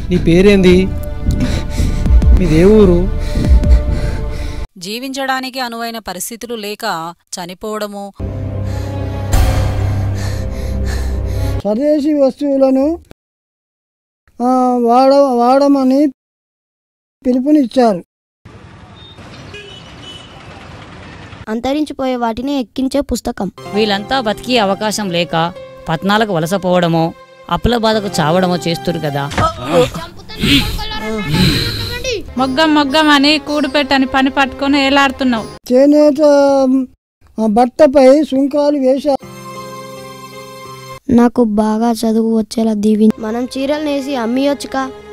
నీ పేరేంది మీదే ఊరు జీవించడానికి అనువైన పరిస్థితులు లేక చనిపోవడము స్వదేశీ వస్తువులను ఆ, వాడ వాడమని పిలుపునిచ్చారు అంతరించిపోయే వాటిని ఎక్కించే పుస్తకం వీళ్ళంతా బతికి అవకాశం లేక పట్నాలకు వలసపోవడమో అప్పుల బాధకు చావడమో చేస్తురు కదా మొగ్గం మొగ్గం అని కూడు పెట్టని పని పట్టుకొని ఏలాడుతున్నావు చేనేత ఆ, బట్టపై సుంకాలు వేశారు నాకు బాగా చదువు వచ్చేలా దీవి మనం చీరలు నేసి అమ్మియొచ్చుకా